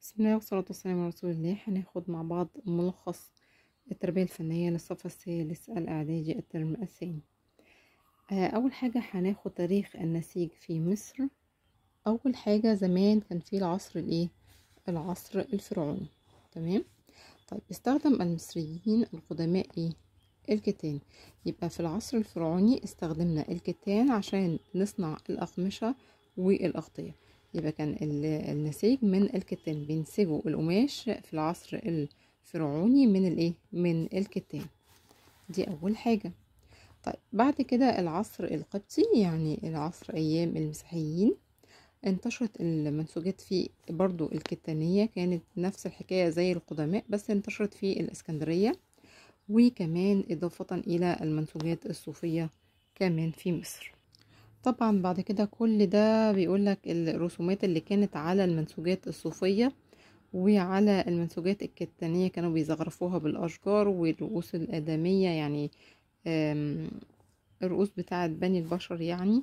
بسم الله والصلاة والسلام على رسول الله هناخد مع بعض ملخص التربية الفنية للصف الثالث الإعدادي الترم الثاني آه، أول حاجة هناخد تاريخ النسيج في مصر أول حاجة زمان كان في العصر الإيه العصر الفرعوني تمام طيب استخدم المصريين القدماء إيه الكتان يبقى في العصر الفرعوني استخدمنا الكتان عشان نصنع الأقمشة والأغطية يبقى كان ال- النسيج من الكتان بينسجوا القماش في العصر الفرعوني من الايه من الكتان دي اول حاجة طيب بعد كده العصر القبطي يعني العصر ايام المسيحيين انتشرت المنسوجات فيه برضو الكتانية كانت نفس الحكاية زي القدماء بس انتشرت في الاسكندرية وكمان اضافة الى المنسوجات الصوفية كمان في مصر طبعا بعد كده كل ده بيقولك الرسومات اللي كانت على المنسوجات الصوفية وعلى المنسوجات الكتانية كانوا بيزخرفوها بالأشجار والرؤوس الآدمية يعني آم، الرؤوس بتاعة بني البشر يعني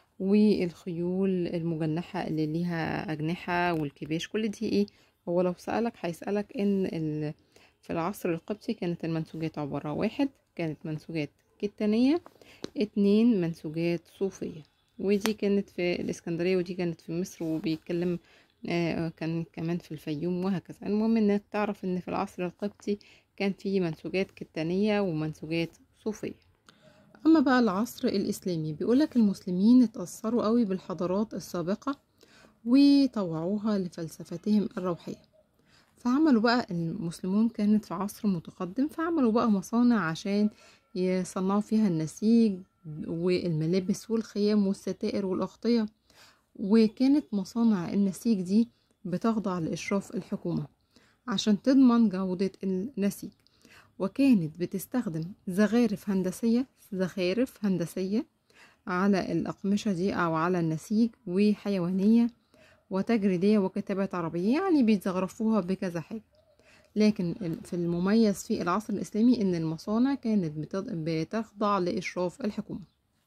والخيول المجنحة اللي ليها أجنحة والكباش كل دي ايه هو لو سألك هيسألك ان ال- في العصر القبطي كانت المنسوجات عبارة واحد كانت منسوجات كتانية اتنين منسوجات صوفية ودي كانت في الإسكندرية ودي كانت في مصر وبيتكلم آه، كان كمان في الفيوم وهكذا المهم انك تعرف ان في العصر القبطي كان في منسوجات كتانية ومنسوجات صوفية اما بقى العصر الاسلامي بيقولك المسلمين اتأثروا قوي بالحضارات السابقة وطوعوها لفلسفتهم الروحية فعملوا بقى المسلمون كانت في عصر متقدم فعملوا بقى مصانع عشان يصنعوا فيها النسيج والملابس والخيام والستائر والأغطية وكانت مصانع النسيج دي بتخضع لإشراف الحكومة عشان تضمن جودة النسيج وكانت بتستخدم زخارف هندسية زخارف هندسية على الأقمشة دي أو على النسيج وحيوانية وتجريدية وكتابات عربية يعني بيتزخرفوها بكذا حاجة لكن ال- في المميز في العصر الإسلامي إن المصانع كانت بتض- بتخضع لإشراف الحكومة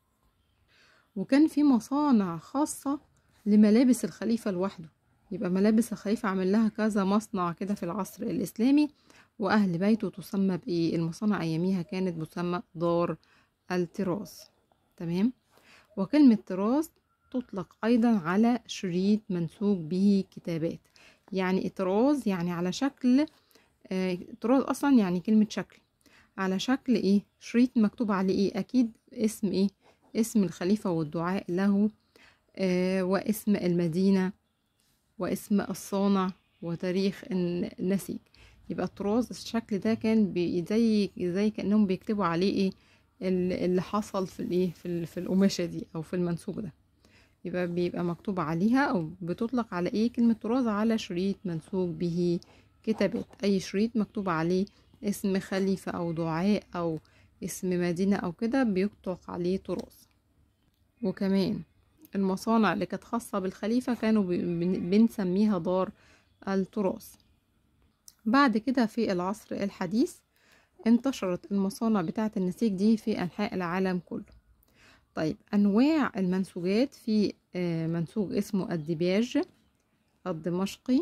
وكان في مصانع خاصة لملابس الخليفة لوحده يبقى ملابس الخليفة عامل لها كذا مصنع كده في العصر الإسلامي وأهل بيته تسمى بإيه المصانع أياميها كانت بتسمى دار الطراز تمام وكلمة طراز تطلق أيضا على شريط منسوج به كتابات يعني طراز يعني على شكل آه، طراز أصلا يعني كلمة شكل على شكل إيه شريط مكتوب عليه إيه أكيد اسم إيه اسم الخليفة والدعاء له آه، واسم المدينة واسم الصانع وتاريخ الن- النسيج يبقى الطراز الشكل ده كان بي زي زي كأنهم بيكتبوا عليه ايه ال- اللي حصل في الايه في, ال- في القماشة دي او في المنسوج ده يبقى بيبقى مكتوب عليها او بتطلق على ايه كلمة طراز على شريط منسوج به كتابات اي شريط مكتوب عليه اسم خليفة او دعاء او اسم مدينة او كده بيطلق عليه طراز وكمان المصانع اللي كانت خاصة بالخليفة كانوا بي- بن- بنسميها دار التراث بعد كده في العصر الحديث انتشرت المصانع بتاعة النسيج دي في أنحاء العالم كله طيب أنواع المنسوجات في آه، منسوج اسمه الديباج الدمشقي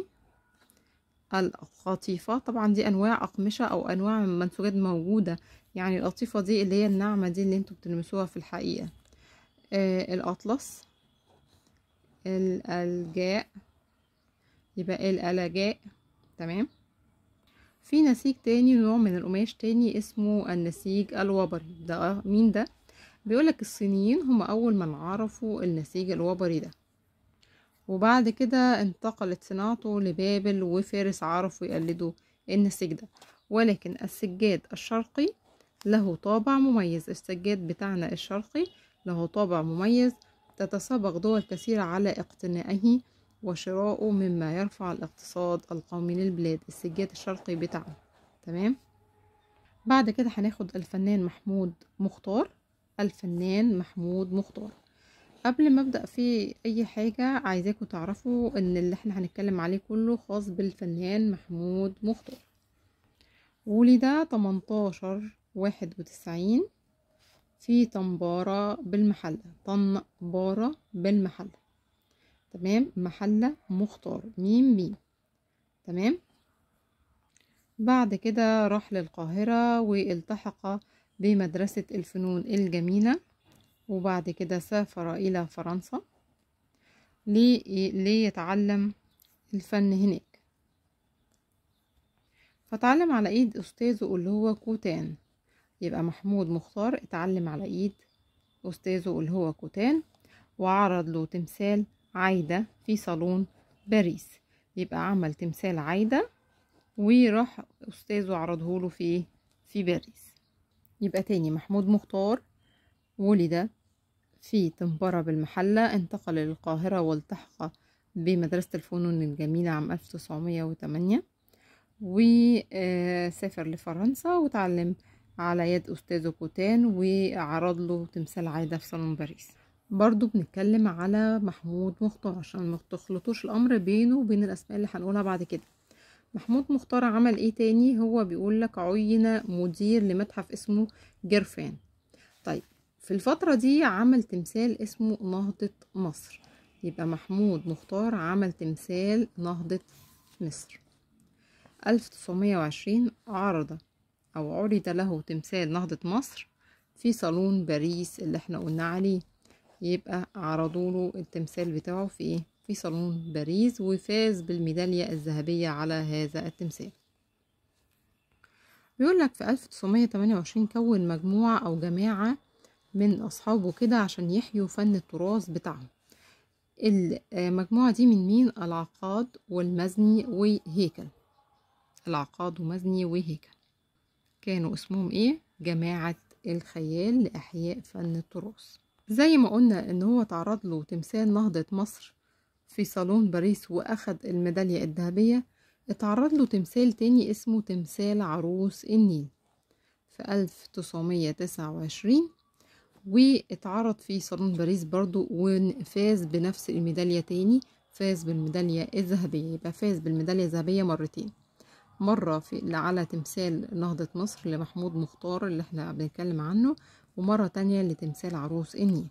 القطيفة طبعا دي أنواع أقمشة أو أنواع منسوجات موجودة يعني القطيفة دي اللي هي الناعمة دي اللي انتوا بتلمسوها في الحقيقة آه، الأطلس الألجاء يبقى الألجاء تمام في نسيج تاني نوع من القماش تاني اسمه النسيج الوبري ده مين ده بيقولك الصينيين هم أول من عرفوا النسيج الوبري ده وبعد كده انتقلت صناعته لبابل وفارس عرفوا يقلدوا النسيج ده ولكن السجاد الشرقي له طابع مميز السجاد بتاعنا الشرقي له طابع مميز تتسابق دول كثيرة على اقتنائه وشراؤه مما يرفع الاقتصاد القومي للبلاد السجاد الشرقي بتاعنا تمام بعد كده هناخد الفنان محمود مختار الفنان محمود مختار قبل ما ابدا في اي حاجه عايزاكم تعرفوا ان اللي احنا هنتكلم عليه كله خاص بالفنان محمود مختار ولد 18 واحد وتسعين في طنبارة بالمحلة طنبارة بالمحلة تمام محلة مختار ميم ميم تمام بعد كده راح للقاهرة والتحق بمدرسة الفنون الجميلة وبعد كده سافر إلى فرنسا لي- ليتعلم الفن هناك فتعلم على ايد استاذه اللي هو كوتان يبقى محمود مختار اتعلم على ايد استاذه اللي هو كوتان وعرض له تمثال عايدة في صالون باريس يبقى عمل تمثال عايدة وراح استاذه عرضه له في في باريس يبقى تاني محمود مختار ولد في تنبرة بالمحلة انتقل للقاهرة والتحق بمدرسة الفنون الجميلة عام 1908 وسافر لفرنسا وتعلم على يد أستاذه كوتان وعرض له تمثال عايدة في صالون باريس برضو بنتكلم على محمود مختار عشان ما تخلطوش الأمر بينه وبين الأسماء اللي هنقولها بعد كده محمود مختار عمل ايه تاني هو بيقول لك عين مدير لمتحف اسمه جرفان طيب في الفترة دي عمل تمثال اسمه نهضة مصر يبقى محمود مختار عمل تمثال نهضة مصر 1920 عرض أو عرض له تمثال نهضة مصر في صالون باريس اللي احنا قلنا عليه يبقى عرضوا له التمثال بتاعه في ايه في صالون باريس وفاز بالميدالية الذهبية على هذا التمثال بيقول لك في 1928 كون مجموعة أو جماعة من أصحابه كده عشان يحيوا فن التراث بتاعهم المجموعة دي من مين العقاد والمزني وهيكل العقاد ومزني وهيكل كانوا اسمهم ايه جماعة الخيال لإحياء فن التراث زي ما قلنا ان هو تعرض له تمثال نهضة مصر في صالون باريس واخد الميدالية الذهبية اتعرض له تمثال تاني اسمه تمثال عروس النيل في 1929 واتعرض في صالون باريس برضو وفاز بنفس الميدالية تاني فاز بالميدالية الذهبية يبقى فاز بالميدالية الذهبية مرتين مرة في على تمثال نهضة مصر لمحمود مختار اللي احنا بنتكلم عنه ومرة تانية لتمثال عروس النيل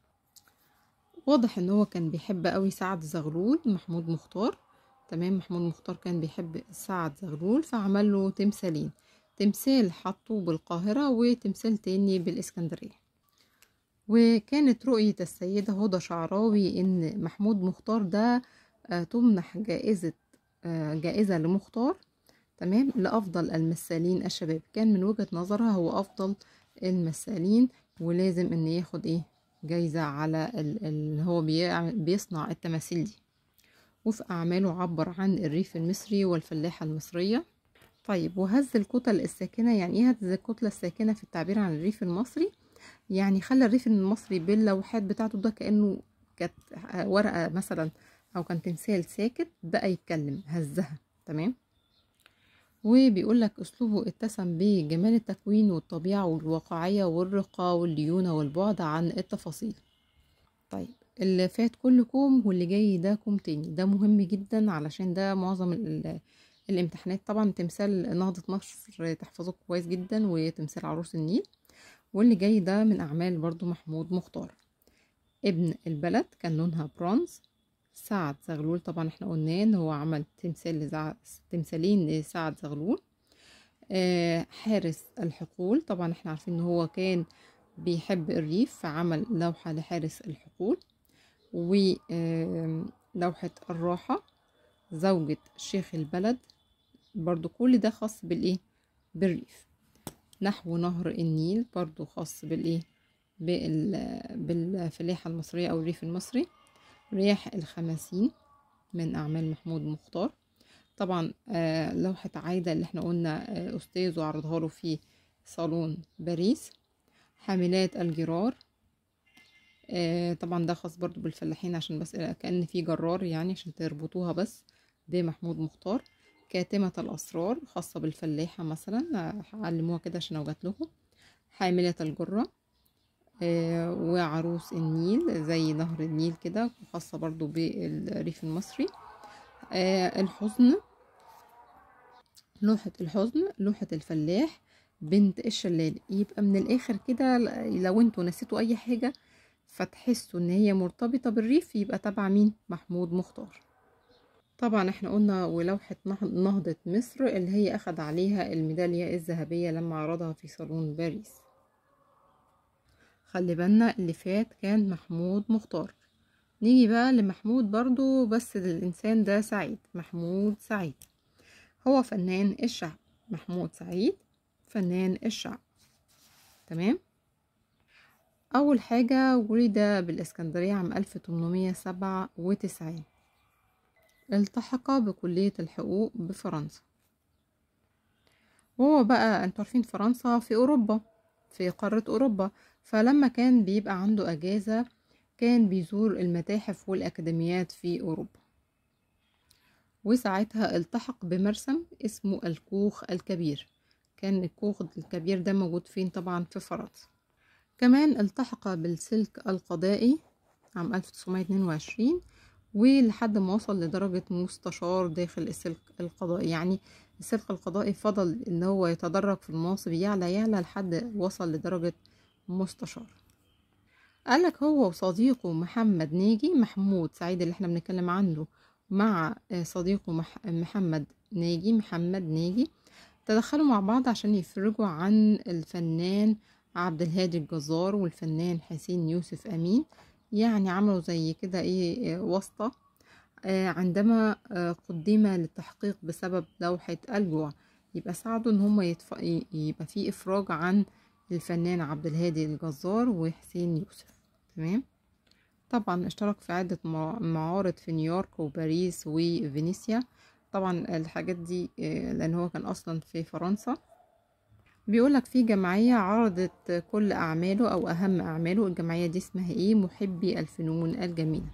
واضح ان هو كان بيحب قوي سعد زغلول محمود مختار تمام محمود مختار كان بيحب سعد زغلول فعمل له تمثالين تمثال حطه بالقاهرة وتمثال تاني بالإسكندرية وكانت رؤية السيدة هدى شعراوي إن محمود مختار ده تمنح جائزة جائزة لمختار تمام لأفضل المثالين الشباب كان من وجهة نظرها هو أفضل المثالين ولازم إن ياخد إيه جايزة على اللي هو بيصنع التماثيل دي وفي أعماله عبر عن الريف المصري والفلاحة المصرية طيب وهز الكتل الساكنة يعني ايه هز الكتلة الساكنة في التعبير عن الريف المصري يعني خلى الريف المصري باللوحات بتاعته ده كأنه كانت ورقة مثلا أو كان تمثال ساكت بقى يتكلم هزها تمام وبيقول لك أسلوبه اتسم بجمال التكوين والطبيعة والواقعية والرقة والليونة والبعد عن التفاصيل طيب اللي فات كلكم واللي جاي ده كوم تاني ده مهم جدا علشان ده معظم الامتحانات طبعا تمثال نهضة مصر تحفظه كويس جدا وتمثال عروس النيل واللي جاي ده من أعمال برضو محمود مختار ابن البلد كان لونها برونز سعد زغلول طبعا احنا قلنا ان هو عمل تمثال لزع... تمثالين لسعد زغلول آه حارس الحقول طبعا احنا عارفين ان هو كان بيحب الريف فعمل لوحة لحارس الحقول ولوحة الراحة زوجة شيخ البلد برضو كل ده خاص بالايه بالريف نحو نهر النيل برضو خاص بالايه بال... بالفلاحة المصرية او الريف المصري رياح الخماسين من أعمال محمود مختار طبعا آه لوحة عايدة اللي احنا قلنا آه أستاذه عرضها له في صالون باريس حاملات الجرار آه طبعا ده خاص برضو بالفلاحين عشان بس كأن في جرار يعني عشان تربطوها بس بمحمود مختار كاتمة الأسرار خاصة بالفلاحة مثلا علموها كده عشان لو جات لهم حاملة الجرة آه وعروس النيل زي نهر النيل كده خاصة برضو بالريف المصري آه الحزن لوحة الحزن لوحة الفلاح بنت الشلال يبقى من الآخر كده لو انتوا نسيتوا أي حاجة فتحسوا ان هي مرتبطة بالريف يبقى تبع مين محمود مختار طبعا احنا قلنا ولوحة نه- نهضة مصر اللي هي أخد عليها الميدالية الذهبية لما عرضها في صالون باريس خلي بالنا اللي فات كان محمود مختار نيجي بقى لمحمود برضو بس الإنسان ده سعيد محمود سعيد هو فنان الشعب محمود سعيد فنان الشعب تمام أول حاجة ولد بالإسكندرية عام 1897 التحق بكلية الحقوق بفرنسا وهو بقى انتوا عارفين فرنسا في أوروبا في قارة أوروبا فلما كان بيبقى عنده أجازة كان بيزور المتاحف والأكاديميات في أوروبا وساعتها التحق بمرسم اسمه الكوخ الكبير كان الكوخ الكبير ده موجود فين طبعا في فرنسا كمان التحق بالسلك القضائي عام 1922 ولحد ما وصل لدرجة مستشار داخل السلك القضائي يعني السلك القضائي فضل ان هو يتدرج في المناصب يعلى يعلى لحد وصل لدرجة مستشار قالك هو وصديقه محمد ناجي محمود سعيد اللي احنا بنتكلم عنه مع صديقه مح محمد ناجي محمد ناجي تدخلوا مع بعض عشان يفرجوا عن الفنان عبد الهادي الجزار والفنان حسين يوسف أمين يعني عملوا زي كده ايه واسطة عندما قدم للتحقيق بسبب لوحة الجوع يبقى ساعدوا ان هم يتف... يبقى في افراج عن الفنان عبد الهادي الجزار وحسين يوسف تمام طبعا اشترك في عدة معارض في نيويورك وباريس وفينيسيا طبعا الحاجات دي لان هو كان اصلا في فرنسا بيقولك في جمعية عرضت كل أعماله أو أهم أعماله الجمعية دي اسمها إيه محبي الفنون الجميلة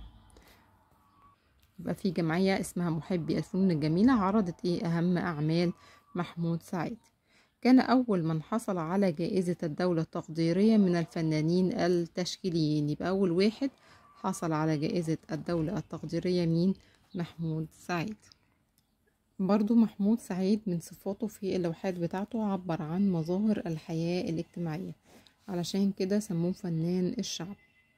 يبقى في جمعية اسمها محبي الفنون الجميلة عرضت إيه أهم أعمال محمود سعيد كان أول من حصل على جائزة الدولة التقديرية من الفنانين التشكيليين يبقى أول واحد حصل على جائزة الدولة التقديرية مين محمود سعيد برضو محمود سعيد من صفاته في اللوحات بتاعته عبر عن مظاهر الحياة الاجتماعية علشان كده سموه فنان الشعب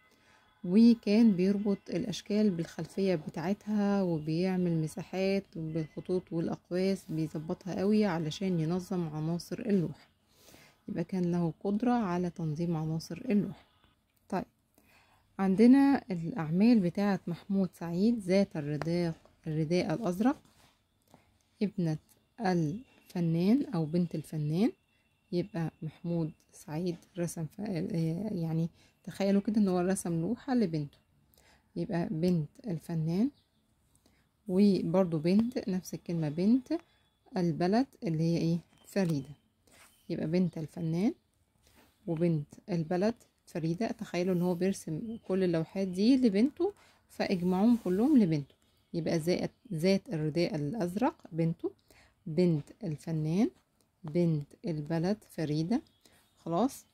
وكان بيربط الأشكال بالخلفية بتاعتها وبيعمل مساحات بالخطوط والأقواس بيظبطها قوي علشان ينظم عناصر اللوحة يبقى كان له قدرة على تنظيم عناصر اللوحة طيب عندنا الأعمال بتاعة محمود سعيد ذات الرداء الرداء الأزرق ابنة الفنان أو بنت الفنان يبقى محمود سعيد رسم يعني تخيلوا كده ان هو رسم لوحة لبنته يبقى بنت الفنان وبرضو بنت نفس الكلمة بنت البلد اللي هي ايه فريدة يبقى بنت الفنان وبنت البلد فريدة تخيلوا ان هو بيرسم كل اللوحات دي لبنته فاجمعهم كلهم لبنته يبقى ذات الرداء الأزرق بنته بنت الفنان بنت البلد فريدة خلاص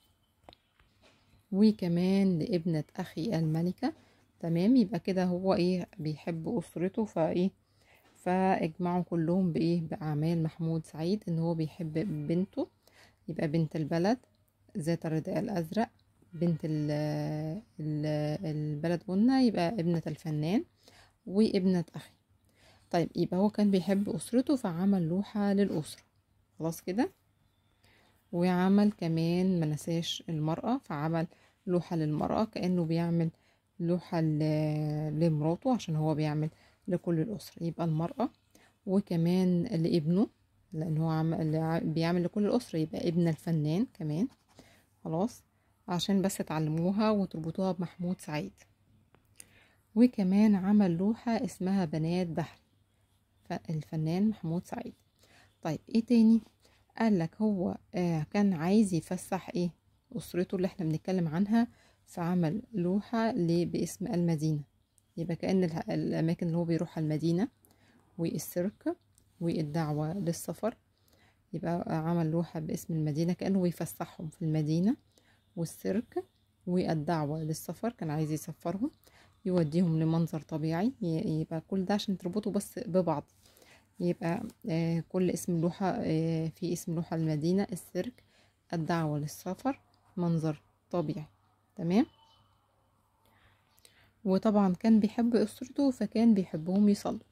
وكمان لابنة أخي الملكة تمام يبقى كده هو ايه بيحب أسرته فايه فاجمعوا كلهم بايه بأعمال محمود سعيد ان هو بيحب بنته يبقى بنت البلد ذات الرداء الأزرق بنت ال ال البلد قلنا يبقى ابنة الفنان وابنة أخي طيب يبقى هو كان بيحب أسرته فعمل لوحة للأسرة خلاص كده وعمل كمان منساش المرأة فعمل لوحة للمرأة كأنه بيعمل لوحة لمراته عشان هو بيعمل لكل الأسرة يبقى المرأة وكمان لابنه لأن هو عمل بيعمل لكل الأسرة يبقى ابن الفنان كمان خلاص عشان بس تعلموها وتربطوها بمحمود سعيد وكمان عمل لوحة اسمها بنات بحر الفنان محمود سعيد طيب ايه تاني قال لك هو آه كان عايز يفسح ايه اسرته اللي احنا بنتكلم عنها فعمل لوحة باسم المدينة يبقى كأن الأماكن اللي هو بيروحها المدينة والسيرك والدعوة للسفر يبقى عمل لوحة باسم المدينة كأنه بيفسحهم في المدينة والسيرك والدعوة للسفر كان عايز يسفرهم يوديهم لمنظر طبيعي يبقى كل ده عشان تربطوا بس ببعض يبقى آه كل اسم لوحة آه في اسم لوحة المدينة السيرك الدعوة للسفر منظر طبيعي تمام وطبعا كان بيحب أسرته فكان بيحبهم يصلوا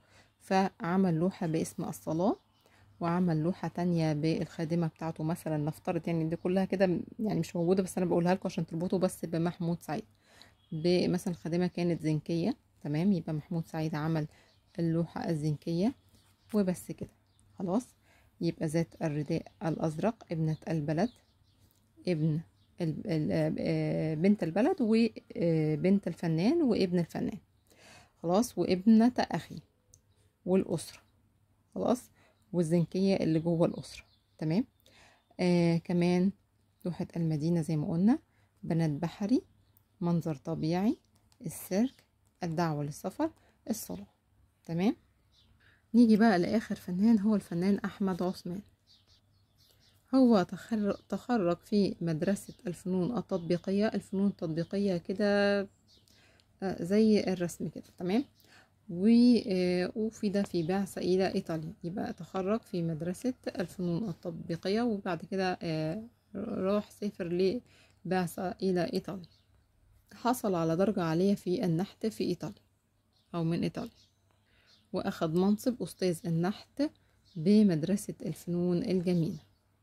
فعمل لوحة باسم الصلاة وعمل لوحة تانية بالخادمة بتاعته مثلا نفترض يعني دي كلها كده يعني مش موجودة بس أنا بقولها لكم عشان تربطوا بس بمحمود سعيد مثلا الخادمة كانت زنكية تمام يبقى محمود سعيد عمل اللوحة الزنكية وبس كده خلاص يبقى ذات الرداء الأزرق ابنة البلد ابن بنت البلد وبنت الفنان وابن الفنان خلاص وابنة أخي والأسرة خلاص والزنكية اللي جوه الأسرة تمام آه كمان لوحة المدينة زي ما قلنا بنات بحري منظر طبيعي السيرك الدعوة للسفر الصلاة تمام نيجي بقى لآخر فنان هو الفنان أحمد عثمان هو تخرج في مدرسة الفنون التطبيقية الفنون التطبيقية كده زي الرسم كده تمام وفي ده في بعثة إلى إيطاليا يبقى تخرج في مدرسة الفنون التطبيقية وبعد كده راح سافر لبعثة إلى إيطاليا حصل على درجة عالية في النحت في إيطاليا أو من إيطاليا وأخذ منصب أستاذ النحت بمدرسة الفنون الجميلة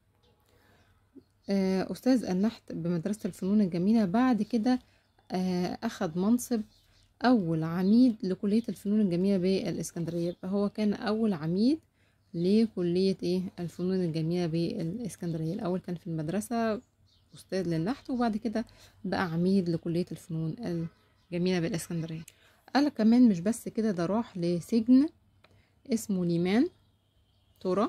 أستاذ النحت بمدرسة الفنون الجميلة بعد كده أخذ منصب أول عميد لكلية الفنون الجميلة بالإسكندرية فهو كان أول عميد لكلية إيه الفنون الجميلة بالإسكندرية الأول كان في المدرسة أستاذ للنحت وبعد كده بقى عميد لكلية الفنون الجميلة بالإسكندرية قال كمان مش بس كده ده راح لسجن اسمه ليمان تورا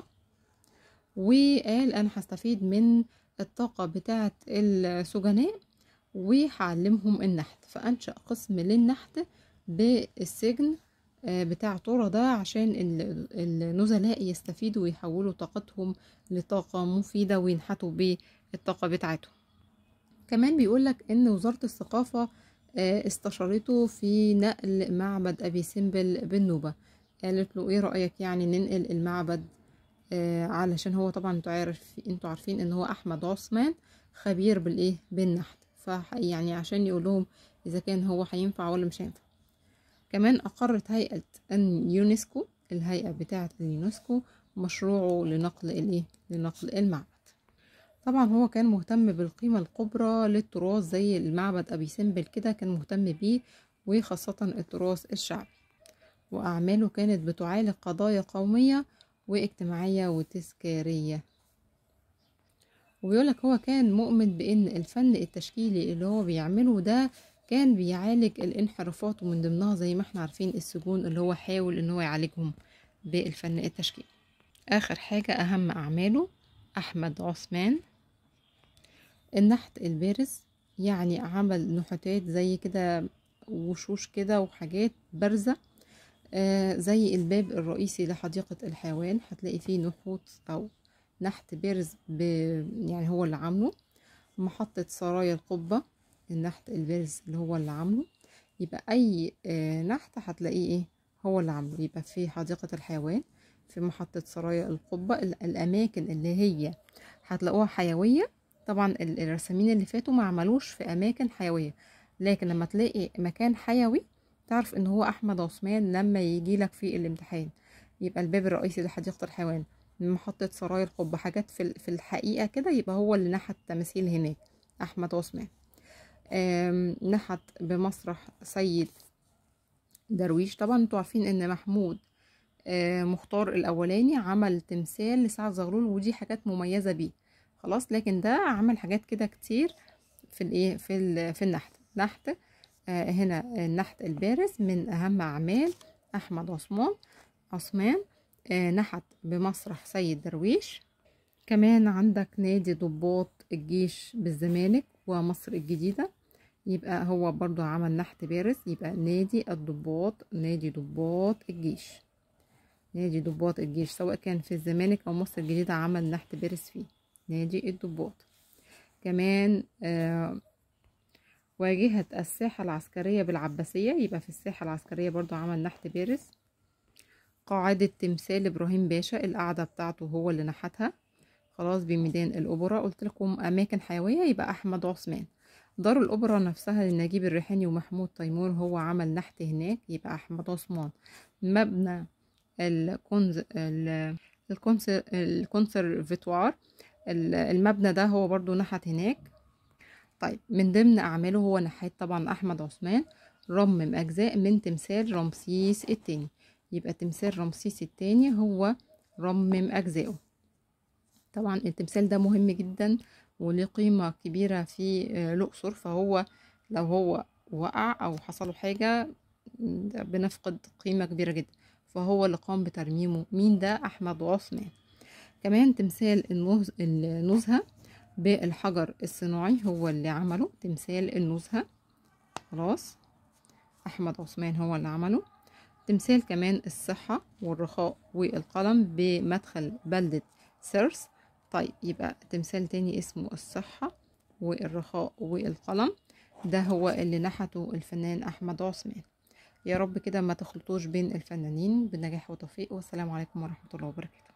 وقال أنا هستفيد من الطاقة بتاعة السجناء وهعلمهم النحت فأنشأ قسم للنحت بالسجن بتاع طورة ده عشان النزلاء يستفيدوا ويحولوا طاقتهم لطاقة مفيدة وينحتوا بالطاقة بتاعتهم كمان بيقولك ان وزارة الثقافة استشارته في نقل معبد ابي سمبل بالنوبة قالت له ايه رأيك يعني ننقل المعبد علشان هو طبعا انتوا عارف انتوا عارفين ان هو احمد عثمان خبير بالايه بالنحت فيعني عشان يقول لهم اذا كان هو هينفع ولا مش هينفع كمان اقرت هيئة اليونسكو الهيئة بتاعة اليونسكو مشروعه لنقل الايه لنقل المعبد طبعا هو كان مهتم بالقيمة الكبرى للتراث زي المعبد ابي سمبل كده كان مهتم بيه وخاصة التراث الشعبي واعماله كانت بتعالج قضايا قومية واجتماعية وتذكارية وبيقولك هو كان مؤمن بان الفن التشكيلي اللي هو بيعمله ده كان بيعالج الانحرافات ومن ضمنها زي ما احنا عارفين السجون اللي هو حاول ان هو يعالجهم بالفن التشكيلي اخر حاجة اهم اعماله احمد عثمان النحت البارز يعني عمل نحتات زي كده وشوش كده وحاجات بارزة آه زي الباب الرئيسي لحديقة الحيوان هتلاقي فيه نحوت او نحت بارز ب... يعني هو اللي عامله محطة سرايا القبة النحت البارز اللي هو اللي عامله يبقى اي آه نحت هتلاقيه ايه هو اللي عامله يبقى في حديقة الحيوان في محطة سرايا القبة الاماكن اللي هي هتلاقوها حيوية طبعا الرسامين اللي فاتوا ما عملوش في اماكن حيوية لكن لما تلاقي مكان حيوي تعرف ان هو احمد عثمان لما يجي لك في الامتحان يبقى الباب الرئيسي لحديقة الحيوان من محطة سرايا القبة حاجات في في الحقيقة كده يبقى هو اللي نحت تماثيل هناك أحمد عثمان نحت بمسرح سيد درويش طبعا انتوا عارفين ان محمود مختار الاولاني عمل تمثال لسعد زغلول ودي حاجات مميزة بيه خلاص لكن ده عمل حاجات كده كتير في الايه في في النحت نحت هنا النحت البارز من اهم اعمال احمد عثمان عثمان نحت بمسرح سيد درويش كمان عندك نادي ضباط الجيش بالزمالك ومصر الجديدة يبقى هو برضو عمل نحت بارز يبقى نادي الضباط نادي ضباط الجيش نادي ضباط الجيش سواء كان في الزمالك أو مصر الجديدة عمل نحت بارز فيه نادي الضباط كمان آه واجهة الساحة العسكرية بالعباسية يبقى في الساحة العسكرية برضو عمل نحت بارز قاعدة تمثال إبراهيم باشا القعدة بتاعته هو اللي نحتها خلاص بميدان الأوبرا قلت لكم أماكن حيوية يبقى أحمد عثمان دار الأوبرا نفسها لنجيب الريحاني ومحمود تيمور هو عمل نحت هناك يبقى أحمد عثمان مبنى الكونز ال- الكونسر الكونسرفتوار ال- المبنى ده هو برضو نحت هناك طيب من ضمن أعماله هو نحات طبعا أحمد عثمان رمم أجزاء من تمثال رمسيس التاني يبقى تمثال رمسيس التاني هو رمم أجزائه طبعا التمثال ده مهم جدا وليه قيمة كبيرة في آه، الأقصر فهو لو هو وقع أو حصله حاجة م، ده بنفقد قيمة كبيرة جدا فهو اللي قام بترميمه مين ده أحمد عثمان كمان تمثال النز- النزهة بالحجر الصناعي هو اللي عمله تمثال النزهة خلاص أحمد عثمان هو اللي عمله تمثال كمان الصحة والرخاء والقلم بمدخل بلدة سيرس طيب يبقى تمثال تاني اسمه الصحة والرخاء والقلم ده هو اللي نحته الفنان أحمد عثمان يا رب كده ما تخلطوش بين الفنانين بنجاح وتوفيق والسلام عليكم ورحمة الله وبركاته